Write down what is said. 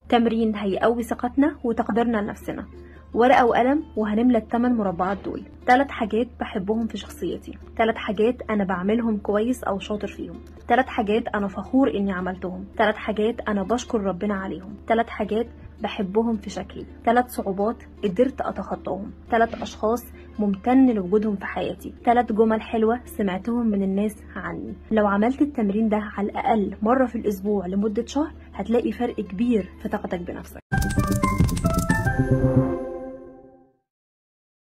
تمرين هيقوي ثقتنا وتقديرنا لنفسنا ورقة وقلم وهنملى التمن مربعات دول تلات حاجات بحبهم في شخصيتي تلات حاجات أنا بعملهم كويس أو شاطر فيهم تلات حاجات أنا فخور إني عملتهم تلات حاجات أنا بشكر ربنا عليهم تلات حاجات بحبهم في شكلي تلات صعوبات قدرت أتخطاهم تلات أشخاص ممتن لوجودهم في حياتي تلات جمل حلوة سمعتهم من الناس عني لو عملت التمرين ده على الأقل مرة في الأسبوع لمدة شهر هتلاقي فرق كبير في طاقتك بنفسك